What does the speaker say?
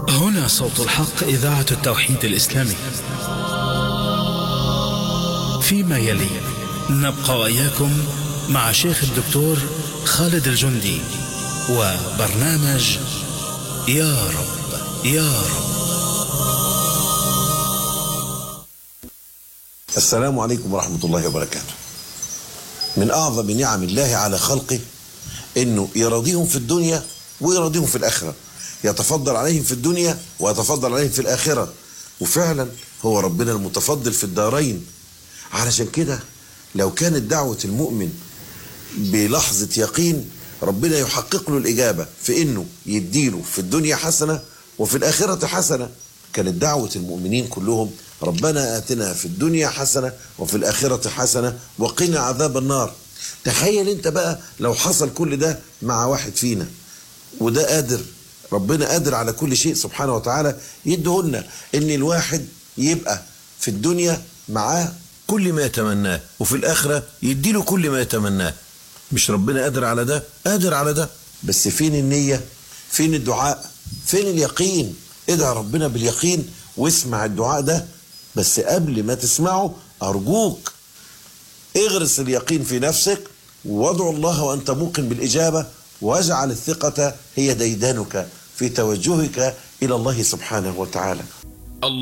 هنا صوت الحق إذاعة التوحيد الإسلامي فيما يلي نبقى وإياكم مع شيخ الدكتور خالد الجندي وبرنامج يا رب يا رب السلام عليكم ورحمة الله وبركاته من أعظم نعم الله على خلقه أنه يراضيهم في الدنيا ويراضيهم في الآخرة يتفضل عليهم في الدنيا ويتفضل عليهم في الآخرة وفعلا هو ربنا المتفضل في الدارين علشان كده لو كانت دعوة المؤمن بلحظة يقين ربنا يحقق له الإجابة في إنه يديله في الدنيا حسنة وفي الآخرة حسنة كانت دعوة المؤمنين كلهم ربنا آتنا في الدنيا حسنة وفي الآخرة حسنة وقنا عذاب النار تخيل انت بقى لو حصل كل ده مع واحد فينا وده قادر ربنا قادر على كل شيء سبحانه وتعالى يدهلنا ان الواحد يبقى في الدنيا معاه كل ما يتمناه وفي الآخرة يديله كل ما يتمناه مش ربنا قادر على ده قادر على ده بس فين النية فين الدعاء فين اليقين ادعى ربنا باليقين واسمع الدعاء ده بس قبل ما تسمعه أرجوك اغرس اليقين في نفسك وادعو الله وأنت موقن بالإجابة واجعل الثقة هي ديدنك في توجهك إلى الله سبحانه وتعالى